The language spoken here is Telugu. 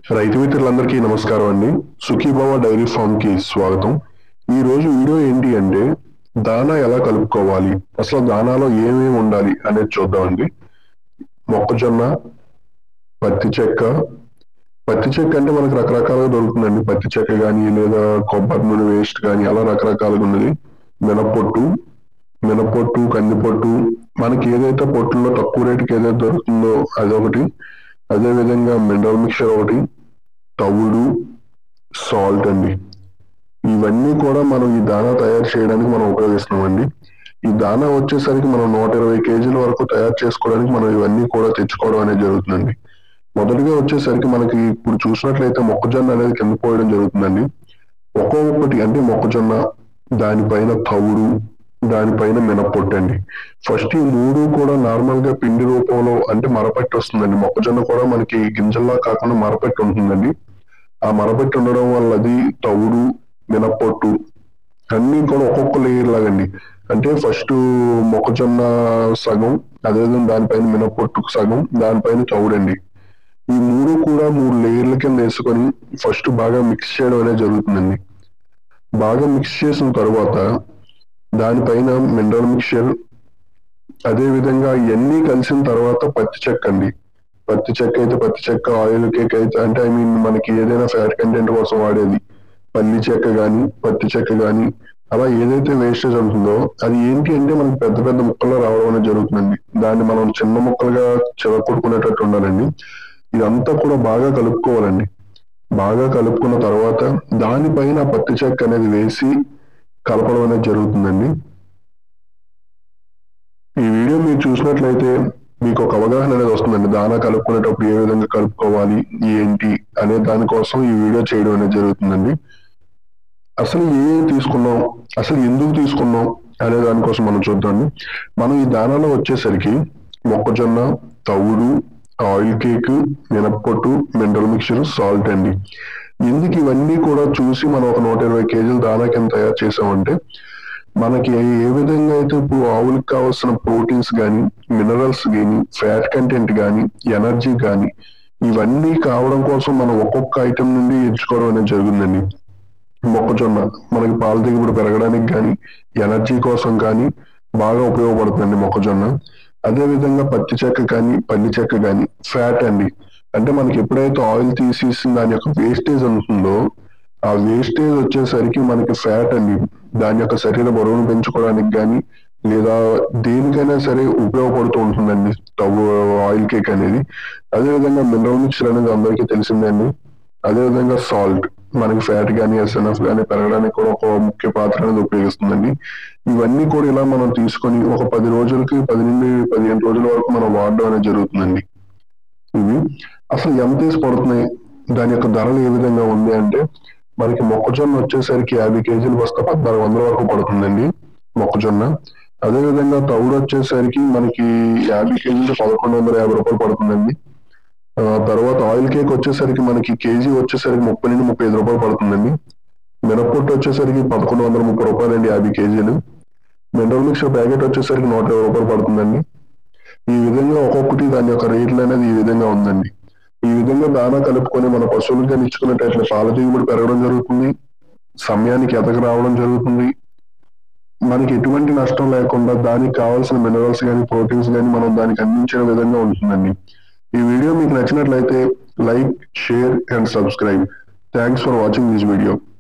రైతు మిత్రులందరికీ నమస్కారం అండి సుఖీభావ డైరీ ఫామ్ కి స్వాగతం ఈ రోజు వీడియో ఏంటి అంటే దానా ఎలా కలుపుకోవాలి అసలు దానాలో ఏమేమి ఉండాలి అనేది చూద్దామండి మొక్కజొన్న పత్తి చెక్క పత్తి చెక్క అంటే మనకు రకరకాలుగా దొరుకుతుందండి పత్తి చెక్క కానీ లేదా కొబ్బరి నూనె వేస్ట్ కానీ అలా రకరకాలుగా ఉన్నది మినపొట్టు మినపొట్టు కందిపొట్టు మనకి ఏదైతే పొట్టుల్లో తక్కువ రేటుకి ఏదైతే దొరుకుతుందో అదొకటి అదే విధంగా మినరల్ మిక్చర్ ఒకటి తవుడు సాల్ట్ అండి ఇవన్నీ కూడా మనం ఈ దానా తయారు చేయడానికి మనం ఉపయోగిస్తున్నామండి ఈ దానా వచ్చేసరికి మనం నూట ఇరవై కేజీల వరకు తయారు చేసుకోవడానికి మనం ఇవన్నీ కూడా తెచ్చుకోవడం అనేది జరుగుతుందండి మొదటిగా వచ్చేసరికి మనకి ఇప్పుడు చూసినట్లయితే మొక్కజొన్న అనేది కింద పోయడం జరుగుతుందండి ఒక్కొక్కటి అంటే మొక్కజొన్న దానిపైన తవుడు దానిపైన మినపొట్టు అండి ఫస్ట్ ఈ మూడు కూడా నార్మల్ గా పిండి రూపంలో అంటే మరపట్టి వస్తుందండి మొక్కజొన్న కూడా మనకి గింజల్లా కాకుండా మరపట్టి ఉంటుందండి ఆ మరపట్టి ఉండడం వల్ల అది తవుడు మినపొట్టు అన్ని కూడా ఒక్కొక్క లేయర్ లాగండి అంటే ఫస్ట్ మొక్కజొన్న సగం అదేవిధంగా దానిపైన మినపొట్టుకు సగం దానిపైన తవుడండి ఈ మూడు కూడా మూడు లేయర్ల కింద వేసుకొని ఫస్ట్ బాగా మిక్స్ చేయడం అనేది జరుగుతుందండి బాగా మిక్స్ చేసిన తర్వాత దానిపైన మినరల్ మిక్చర్ అదే విధంగా ఇవన్నీ కలిసిన తర్వాత పత్తి చెక్క అండి పత్తి చెక్క అయితే పత్తి చెక్క ఆయిల్ కేక్ అయితే అంటే ఐ మీన్ మనకి ఏదైనా ఫ్యాట్ కంటెంట్ కోసం వాడేది పల్లి చెక్క కానీ పత్తి చెక్క కానీ అలా ఏదైతే వేస్టేజ్ ఉంటుందో అది ఏంటి అంటే మనకి పెద్ద పెద్ద ముక్కల్లో రావడం అనేది జరుగుతుందండి దాన్ని మనం చిన్న ముక్కలుగా చివకొట్టుకునేటట్టు ఉండాలండి ఇదంతా కూడా బాగా కలుపుకోవాలండి బాగా కలుపుకున్న తర్వాత దానిపైన పత్తి చెక్క అనేది వేసి కలపడం అనేది జరుగుతుందండి ఈ వీడియో మీరు చూసినట్లయితే మీకు ఒక అవగాహన అనేది వస్తుందండి దానా కలుపుకునేటప్పుడు ఏ విధంగా కలుపుకోవాలి ఏంటి అనే దానికోసం ఈ వీడియో చేయడం అనేది జరుగుతుందండి అసలు ఏ తీసుకున్నాం అసలు ఎందుకు తీసుకున్నాం అనే దానికోసం మనం చూద్దాం మనం ఈ దానాలో వచ్చేసరికి మొక్కజొన్న తవుడు ఆయిల్ కేక్ మినప్పొట్టు మినరల్ మిక్చర్ సాల్ట్ అండి ఎందుకు ఇవన్నీ కూడా చూసి మనం ఒక నూట ఇరవై కేజీల దానా కింద తయారు చేసామంటే మనకి ఏ విధంగా అయితే ఇప్పుడు ఆవులకు కావాల్సిన ప్రోటీన్స్ కానీ మినరల్స్ కానీ ఫ్యాట్ కంటెంట్ కానీ ఎనర్జీ కానీ ఇవన్నీ కావడం కోసం మనం ఒక్కొక్క ఐటెం నుండి ఎంచుకోవడం అనేది జరుగుతుందండి మొక్కజొన్న మనకి పాల దిగుబడి పెరగడానికి కానీ ఎనర్జీ కోసం కానీ బాగా ఉపయోగపడుతుందండి మొక్కజొన్న అదే విధంగా పత్తి చెక్క కానీ పల్లి చెక్క కానీ ఫ్యాట్ అండి అంటే మనకి ఎప్పుడైతే ఆయిల్ తీసేసిన దాని యొక్క వేస్టేజ్ ఉంటుందో ఆ వేస్టేజ్ వచ్చేసరికి మనకి ఫ్యాట్ అండి దాని యొక్క శరీర బరువును పెంచుకోవడానికి కానీ లేదా దేనికైనా సరే ఉపయోగపడుతూ ఉంటుందండి స్టవ్ ఆయిల్ కేక్ అనేది అదేవిధంగా మినరల్ మిక్చర్ అనేది అందరికీ తెలిసిందండి అదేవిధంగా సాల్ట్ మనకి ఫ్యాట్ కానీ ఎస్ఎన్ఎఫ్ కానీ పెరగడానికి కూడా ఒక ముఖ్య పాత్ర అనేది ఉపయోగిస్తుందండి ఇవన్నీ కూడా ఇలా మనం తీసుకొని ఒక పది రోజులకి పది నుండి పదిహేను రోజుల వరకు మనం వాడడం అనేది జరుగుతుందండి ఇవి అసలు ఎంత వేసి పడుతున్నాయి దాని యొక్క ధరలు ఏ విధంగా ఉంది అంటే మనకి మొక్కజొన్న వచ్చేసరికి యాభై కేజీలు వస్తే పద్నాలుగు వందల వరకు పడుతుందండి మొక్కజొన్న అదే విధంగా తౌడు వచ్చేసరికి మనకి యాభై కేజీలు పదకొండు వందల యాభై రూపాయలు పడుతుందండి ఆ, తర్వాత ఆయిల్ కేక్ వచ్చేసరికి మనకి కేజీ వచ్చేసరికి ముప్పై నుండి ముప్పై ఐదు రూపాయలు పడుతుందండి మినప్పొట్టు వచ్చేసరికి పదకొండు వందల ముప్పై రూపాయలు అండి యాభై కేజీలు మినరల్ మిక్చర్ ప్యాకెట్ వచ్చేసరికి నూట ఇరవై రూపాయలు పడుతుందండి ఈ విధంగా ఒక్కొక్కటి దాని యొక్క రేట్లు అనేది ఈ విధంగా ఉందండి ఈ విధంగా దానా కలుపుకొని మన పశువులుగా ఇచ్చుకున్నట్టయితే పాల దిగుబడి పెరగడం జరుగుతుంది సమయానికి ఎదగ రావడం జరుగుతుంది మనకి ఎటువంటి నష్టం లేకుండా దానికి కావాల్సిన మినరల్స్ కానీ ప్రోటీన్స్ కానీ మనం దానికి అందించిన విధంగా ఉంటుందండి ఈ వీడియో మీకు నచ్చినట్లయితే like share and subscribe thanks for watching this video